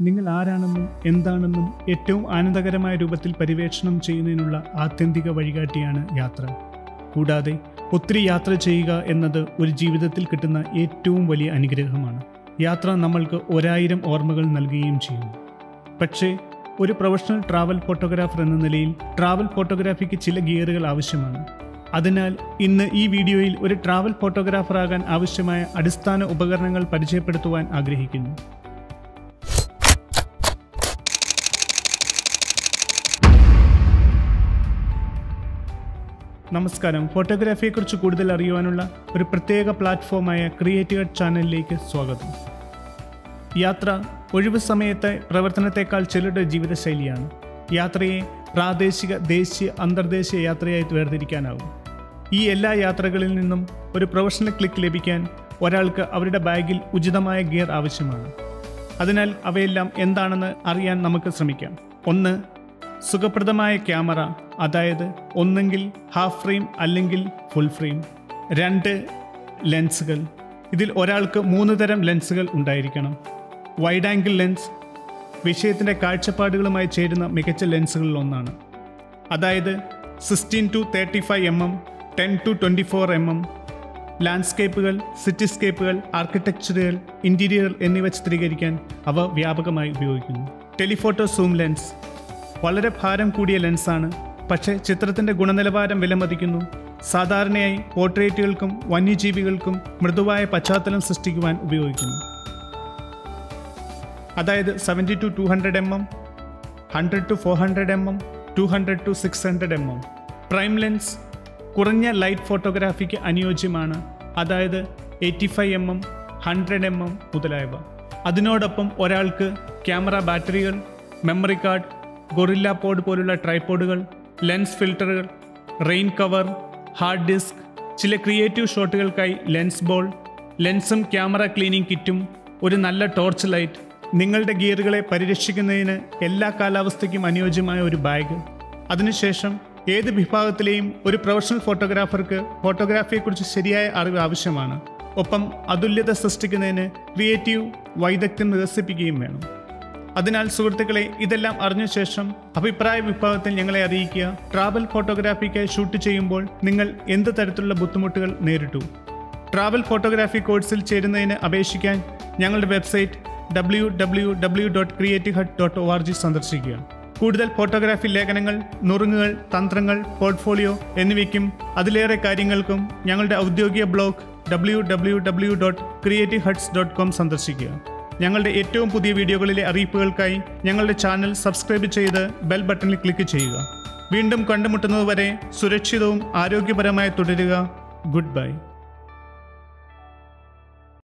നിങ്ങൾ ആരാണെന്നും എന്താണെന്നും ഏറ്റവും ആനന്ദകരമായ രൂപത്തിൽ പര്യവേക്ഷണം ചെയ്യുന്നതിനുള്ള ആത്യന്തിക വഴികാട്ടിയാണ് യാത്ര കൂടാതെ ഒത്തിരി യാത്ര ചെയ്യുക എന്നത് ഒരു ജീവിതത്തിൽ കിട്ടുന്ന ഏറ്റവും വലിയ അനുഗ്രഹമാണ് യാത്ര നമ്മൾക്ക് ഒരായിരം ഓർമ്മകൾ നൽകുകയും ചെയ്യുന്നു പക്ഷേ ഒരു പ്രൊഫഷണൽ ട്രാവൽ ഫോട്ടോഗ്രാഫർ എന്ന നിലയിൽ ട്രാവൽ ഫോട്ടോഗ്രാഫിക്ക് ചില ഗിയറുകൾ ആവശ്യമാണ് അതിനാൽ ഇന്ന് ഈ വീഡിയോയിൽ ഒരു ട്രാവൽ ഫോട്ടോഗ്രാഫർ ആകാൻ ആവശ്യമായ അടിസ്ഥാന ഉപകരണങ്ങൾ പരിചയപ്പെടുത്തുവാൻ ആഗ്രഹിക്കുന്നു നമസ്കാരം ഫോട്ടോഗ്രാഫിയെക്കുറിച്ച് കൂടുതൽ അറിയുവാനുള്ള ഒരു പ്രത്യേക പ്ലാറ്റ്ഫോമായ ക്രിയേറ്റീവ് ചാനലിലേക്ക് സ്വാഗതം യാത്ര ഒഴിവു സമയത്തെ പ്രവർത്തനത്തെക്കാൾ ചിലരുടെ ജീവിതശൈലിയാണ് യാത്രയെ പ്രാദേശിക ദേശീയ അന്തർദേശീയ യാത്രയായി വേർതിരിക്കാനാവും ഈ എല്ലാ യാത്രകളിൽ നിന്നും ഒരു പ്രൊഫഷണൽ ക്ലിക്ക് ലഭിക്കാൻ ഒരാൾക്ക് അവരുടെ ബാഗിൽ ഉചിതമായ ഗിയർ ആവശ്യമാണ് അതിനാൽ അവയെല്ലാം എന്താണെന്ന് അറിയാൻ നമുക്ക് ശ്രമിക്കാം ഒന്ന് സുഖപ്രദമായ ക്യാമറ അതായത് ഒന്നെങ്കിൽ ഹാഫ് ഫ്രെയിം അല്ലെങ്കിൽ ഫുൾ ഫ്രെയിം രണ്ട് ലെൻസുകൾ ഇതിൽ ഒരാൾക്ക് മൂന്ന് തരം ലെൻസുകൾ ഉണ്ടായിരിക്കണം വൈഡ് ആംഗിൾ ലെൻസ് വിഷയത്തിൻ്റെ കാഴ്ചപ്പാടുകളുമായി ചേരുന്ന മികച്ച ലെൻസുകളിൽ ഒന്നാണ് അതായത് sixteen to thirty five M M ten to twenty four M M ലാൻഡ്സ്കേപ്പുകൾ സിറ്റിസ്കേപ്പുകൾ ആർക്കിടെക്ചറുകൾ ഇൻറ്റീരിയർ എന്നിവ ചിത്രീകരിക്കാൻ അവ വ്യാപകമായി ഉപയോഗിക്കുന്നു ടെലിഫോട്ടോ സൂം ലെൻസ് വളരെ ഭാരം കൂടിയ ലെൻസാണ് പക്ഷേ ചിത്രത്തിൻ്റെ ഗുണനിലവാരം വിലമതിക്കുന്നു സാധാരണയായി പോർട്രേറ്റുകൾക്കും വന്യജീവികൾക്കും മൃദുവായ പശ്ചാത്തലം സൃഷ്ടിക്കുവാൻ ഉപയോഗിക്കുന്നു അതായത് seventy to two hundred M M hundred to four hundred M M two hundred to six hundred M M prime lens കുറഞ്ഞ ലൈറ്റ് ഫോട്ടോഗ്രാഫിക്ക് അനുയോജ്യമാണ് അതായത് eighty five M M hundred M M മുതലായവ അതിനോടൊപ്പം ഒരാൾക്ക് ക്യാമറ ബാറ്ററികൾ മെമ്മറി കാർഡ് ഗൊറില്ല പോഡ് പോലുള്ള ട്രൈപോഡുകൾ ലെൻസ് ഫിൽറ്ററുകൾ റെയിൻ കവർ ഹാർഡ് ഡിസ്ക് ചില ക്രിയേറ്റീവ് ഷോട്ടുകൾക്കായി ലെൻസ് ബോൾ ലെൻസും ക്യാമറ ക്ലീനിങ് കിറ്റും ഒരു നല്ല ടോർച്ച് ലൈറ്റ് നിങ്ങളുടെ ഗിയറുകളെ പരിരക്ഷിക്കുന്നതിന് എല്ലാ കാലാവസ്ഥയ്ക്കും അനുയോജ്യമായ ഒരു ബാഗ് അതിനുശേഷം ഏത് വിഭാഗത്തിലെയും ഒരു പ്രൊഫഷണൽ ഫോട്ടോഗ്രാഫർക്ക് ഫോട്ടോഗ്രാഫിയെക്കുറിച്ച് ശരിയായ അറിവ് ആവശ്യമാണ് ഒപ്പം അതുല്യത സൃഷ്ടിക്കുന്നതിന് ക്രിയേറ്റീവ് വൈദഗ്ധ്യം വികസിപ്പിക്കുകയും വേണം അതിനാൽ സുഹൃത്തുക്കളെ ഇതെല്ലാം അറിഞ്ഞ ശേഷം അഭിപ്രായ വിഭാഗത്തിൽ ഞങ്ങളെ അറിയിക്കുക ട്രാവൽ ഫോട്ടോഗ്രാഫിക്കായി ഷൂട്ട് ചെയ്യുമ്പോൾ നിങ്ങൾ എന്ത് തരത്തിലുള്ള ബുദ്ധിമുട്ടുകൾ നേരിട്ടു ട്രാവൽ ഫോട്ടോഗ്രാഫി കോഴ്സിൽ ചേരുന്നതിന് അപേക്ഷിക്കാൻ ഞങ്ങളുടെ website W W W dot creative hut dot O R G സന്ദർശിക്കുക കൂടുതൽ ഫോട്ടോഗ്രാഫി ലേഖനങ്ങൾ നുറുങ്ങുകൾ തന്ത്രങ്ങൾ പോർട്ട്ഫോളിയോ എന്നിവയ്ക്കും അതിലേറെ കാര്യങ്ങൾക്കും ഞങ്ങളുടെ ഔദ്യോഗിക blog W W W dot creative huts dot com സന്ദർശിക്കുക ഞങ്ങളുടെ ഏറ്റവും പുതിയ വീഡിയോകളിലെ അറിയിപ്പുകൾക്കായി ഞങ്ങളുടെ ചാനൽ സബ്സ്ക്രൈബ് ചെയ്ത് ബെൽ ബട്ടണിൽ ക്ലിക്ക് ചെയ്യുക വീണ്ടും കണ്ടുമുട്ടുന്നതുവരെ സുരക്ഷിതവും ആരോഗ്യപരമായി തുടരുക ഗുഡ് ബൈ